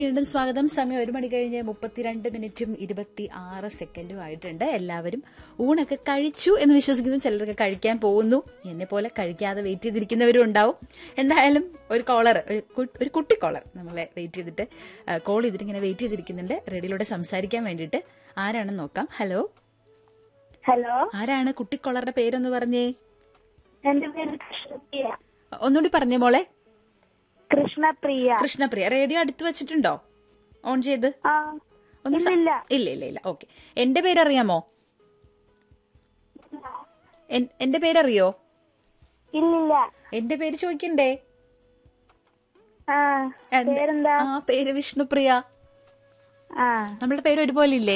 വീണ്ടും സ്വാഗതം സമയം ഒരു മണി കഴിഞ്ഞ് മുപ്പത്തിരണ്ട് മിനിറ്റും ഇരുപത്തി ആറ് സെക്കൻഡും ആയിട്ടുണ്ട് എല്ലാവരും ഊണൊക്കെ കഴിച്ചു എന്ന് വിശ്വസിക്കുന്നു ചിലരൊക്കെ കഴിക്കാൻ പോകുന്നു എന്നെ പോലെ കഴിക്കാതെ വെയിറ്റ് ചെയ്തിരിക്കുന്നവരും ഉണ്ടാവും എന്തായാലും ഒരു കോളർ ഒരു കുട്ടി കോളർ നമ്മളെ വെയിറ്റ് ചെയ്തിട്ട് കോൾ ചെയ്തിട്ട് ഇങ്ങനെ വെയിറ്റ് ചെയ്തിരിക്കുന്നുണ്ട് റേഡിയോയിലൂടെ സംസാരിക്കാൻ വേണ്ടിയിട്ട് ആരാണെന്ന് നോക്കാം ഹലോ ഹലോ ആരാണ് കുട്ടി കോളറുടെ പേരൊന്ന് പറഞ്ഞേ എന്റെ പേര് കൃഷ്ണപ്രിയ ഒന്നുകൂടി പറഞ്ഞേ മോളെ കൃഷ്ണപ്രിയ കൃഷ്ണപ്രിയ റേഡിയോ അടുത്ത് വെച്ചിട്ടുണ്ടോ ഓൺ ചെയ്ത് ആ ഒന്ന് സ- ഇല്ലില്ല. ഇല്ല ഇല്ല ഇല്ല ഓക്കെ എന്റെ പേരറിയാമോ എൻ- എന്റെ പേരറിയോ ഇല്ലില്ല എന്റെ പേര് ചോദിക്കണ്ടേ ആ എന്ത്- പേരെന്താ ആ പേര് വിഷ്ണുപ്രിയ ആ നമ്മളുടെ പേര് ഒരുപോലെ ഇല്ലേ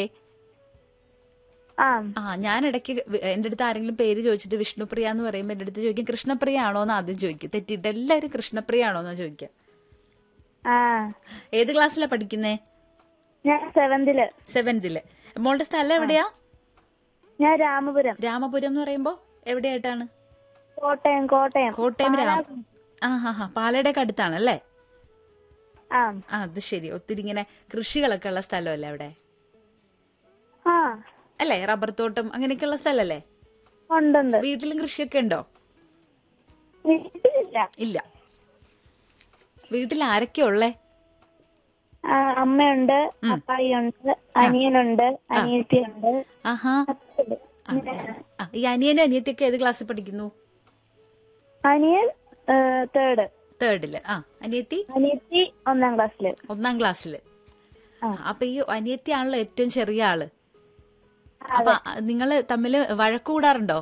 ആ ആ ഞാൻ ഇടയ്ക്ക് വി- എന്റെ അടുത്ത് ആരെങ്കിലും പേര് ചോദിച്ചിട്ട് വിഷ്ണുപ്രിയ എന്ന് പറയുമ്പോൾ എന്റെ അടുത്ത് ചോദിക്കും കൃഷ്ണപ്രിയ ആണോ എന്ന് ആദ്യം ചോദിക്കും തെറ്റിയിട്ട് എല്ലാവരും കൃഷ്ണപ്രിയ ആണോ എന്നാ ചോദിക്കുക ആ ഏത് ക്ലാസ്സിലാ പഠിക്കുന്നേ ഞാൻ സെവന്തില് സെവൻതില് മോളുടെ സ്ഥലം എവിടെയാ ഞാൻ രാമപുരം രാമപുരം എന്ന് പറയുമ്പോ എവിടെയായിട്ടാണ് കോട്ടയം കോട്ടയം കോട്ടയം രാമ ആ ഹാ ഹാ പാലയുടെയൊക്കെ അടുത്താണല്ലേ ആ ആ അത് ശരി ഒത്തിരി ഇങ്ങനെ കൃഷികളൊക്കെ ഉള്ള സ്ഥലമല്ലേ അവിടെ ആ അല്ലേ റബ്ബർ തോട്ടം അങ്ങനെയൊക്കെയുള്ള സ്ഥലല്ലേ ഉണ്ടുണ്ട് വീട്ടിലും കൃഷിയൊക്കെ ഉണ്ടോ വീട്ടിലില്ല ഇല്ല വീട്ടിൽ ആരൊക്കെയാ ഉള്ളേ ആ, അമ്മയുണ്ട് അപ്പായിയുണ്ട് അനിയനുണ്ട് അനിയത്തിയുണ്ട് ആഹാ അച്ഛനുണ്ട്. ആ, ഈ അനിയനും അനിയത്തിയൊക്കെ ഏത് ക്ലാസ്സിൽ പഠിക്കുന്നു അനിയൻ തേർഡ് തേർഡില് ആ അനിയത്തി അനിയത്തി ഒന്നാം ക്ലാസ്സില് ഒന്നാം ക്ലാസ്സില് ആ. അപ്പൊ ഈ അനിയത്തി ആണല്ലോ ഏറ്റവും ചെറിയ ആള് അപ്പൊ നിങ്ങള് തമ്മില് വഴക്ക് കൂടാറുണ്ടോ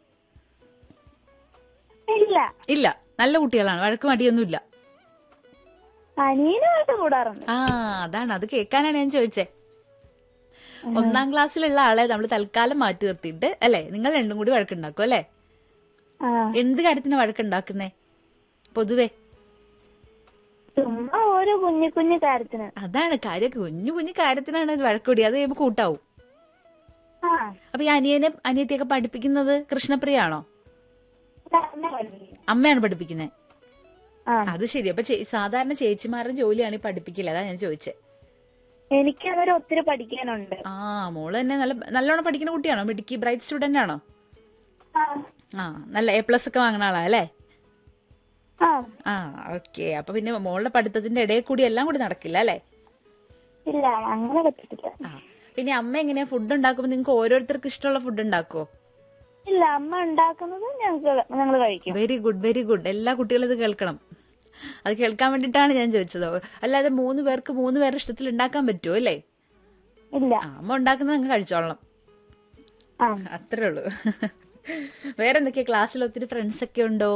ഇല്ല ഇല്ല നല്ല കുട്ടികളാണ് വഴക്ക് മടിയൊന്നുമില്ല അനിയനുമായിട്ട് കൂടാറുണ്ട് ആ അതാണ് അത് കേൾക്കാനാണ് ഞാൻ ചോദിച്ചേ ഒന്നാം ക്ലാസ്സിലുള്ള ആളെ നമ്മൾ തൽക്കാലം മാറ്റി നിർത്തിയിട്ട് അല്ലെ നിങ്ങൾ രണ്ടും കൂടി വഴക്കുണ്ടാക്കും അല്ലെ ആ എന്ത് കാര്യത്തിന് വഴക്കുണ്ടാക്കുന്നേ പൊതുവെ ചുമ്മാ ഓരോ കുഞ്ഞു കുഞ്ഞു കാര്യത്തിന് അതാണ് കാര്യം കുഞ്ഞു കുഞ്ഞു കാര്യത്തിനാണ് ഇത് വഴക്കൂടി അത് കഴിയുമ്പോ കൂട്ടാവും ആ അപ്പൊ ഈ അനിയനെ അനിയത്തിയൊക്കെ പഠിപ്പിക്കുന്നത് കൃഷ്ണപ്രിയ ആണോ തന്നെ പഠിപ്പിക്കും. അമ്മയാണ് പഠിപ്പിക്കുന്നത് ആ അത് ശരി അപ്പൊ ചേ- സാധാരണ ചേച്ചിമാരുടെ ജോലിയാണ് ഈ പഠിപ്പിക്കില്ല അതാ ഞാൻ ചോദിച്ചേ എനിക്കതൊരു ഒത്തിരി പഠിക്കാനുണ്ട് ആ മോള് തന്നെ നല്ല നല്ലോണം പഠിക്കുന്ന കുട്ടിയാണോ മിടുക്കി ബ്രൈറ്റ് സ്റ്റുഡന്റ് ആണോ ആ ആ നല്ല എ പ്ലസ് ഒക്കെ വാങ്ങണ ആളാ അല്ലേ ആ ആ ഓക്കെ അപ്പൊ പിന്നെ മോളുടെ പഠിത്തത്തിന്റെ ഇടയിൽ കൂടി എല്ലാം കൂടി നടക്കില്ല അല്ലേ ഇല്ല അങ്ങനെ പറ്റത്തില്ല ആ പിന്നെ അമ്മ എങ്ങനെയാ ഫുഡ് ഉണ്ടാക്കുമ്പോ നിങ്ങൾക്ക് ഓരോരുത്തർക്ക് ഇഷ്ടമുള്ള ഫുഡ് ഉണ്ടാക്കുവോ ഇല്ല അമ്മ ഉണ്ടാക്കുന്നത് ഞങ്ങൾക്ക് ഞങ്ങൾ കഴിക്കും വെരി ഗുഡ് വെരി ഗുഡ് എല്ലാ കുട്ടികളും ഇത് കേൾക്കണം അത് കേൾക്കാൻ വേണ്ടിയിട്ടാണ് ഞാൻ ചോദിച്ചത് അല്ലാതെ മൂന്ന് പേർക്ക് മൂന്ന് പേരുടെ ഇഷ്ടത്തിൽ ഉണ്ടാക്കാൻ പറ്റുമോ അല്ലേ ഇല്ല ആ, അമ്മ ഉണ്ടാക്കുന്നത് അങ്ങ് കഴിച്ചോളണം ആ അത്രേ ഉള്ളൂ വേറെ എന്തൊക്കെയാ ക്ലാസ്സിൽ ഒത്തിരി ഫ്രണ്ട്സ് ഒക്കെ ഉണ്ടോ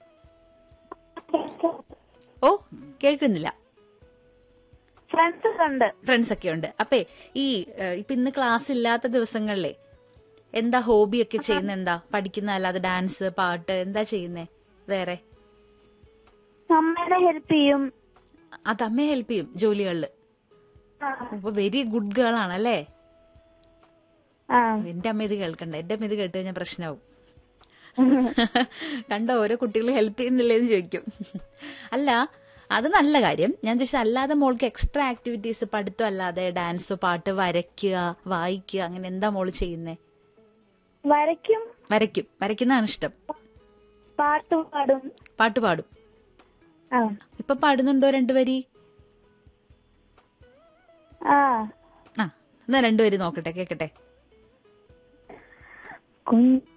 ഓ കേൾക്കുന്നില്ല ഫ്രണ്ട്സ് ഉണ്ട് ഫ്രണ്ട്സ് ഒക്കെ ഉണ്ട് അപ്പേ ഈ ഏഹ്, ഇപ്പൊ ഇന്ന് ക്ലാസ് ഇല്ലാത്ത ദിവസങ്ങളിലെ എന്താ ഹോബി ഒക്കെ ചെയ്യുന്ന എന്താ പഠിക്കുന്ന അല്ലാതെ ഡാൻസ് പാട്ട് എന്താ ചെയ്യുന്നേ വേറെ അമ്മേനെ ഹെൽപ്പ് ചെയ്യും അത് അമ്മയെ ഹെൽപ്പ് ചെയ്യും ജോലികളില് ആ അപ്പൊ വെരി ഗുഡ് ഗേൾ ആണല്ലേ ആ എന്റെ അമ്മ ഇത് കേൾക്കണ്ട എന്റെ അമ്മ ഇത് കേട്ട് കഴിഞ്ഞാൽ പ്രശ്നമാവും കണ്ടോ ഓരോ കുട്ടികൾ ഹെൽപ്പ് ചെയ്യുന്നില്ലേന്ന് ചോദിക്കും അല്ല അത് നല്ല കാര്യം ഞാൻ ചോദിച്ചത് അല്ലാതെ മോൾക്ക് എക്സ്ട്രാ ആക്ടിവിറ്റീസ് പഠിത്തം അല്ലാതെ ഡാൻസ് പാട്ട് വരയ്ക്കുക വായിക്കുക അങ്ങനെ എന്താ മോള് ചെയ്യുന്നേ വരയ്ക്കും വരയ്ക്കും വരയ്ക്കുന്നതാണ് ഇഷ്ടം പാട്ട് പാടും പാട്ട് പാടും ആ ഇപ്പൊ പാടുന്നുണ്ടോ രണ്ടുപേരി ആ ആ എന്നാ രണ്ടുപേരും നോക്കട്ടെ കേക്കട്ടെ കുഞ്ഞു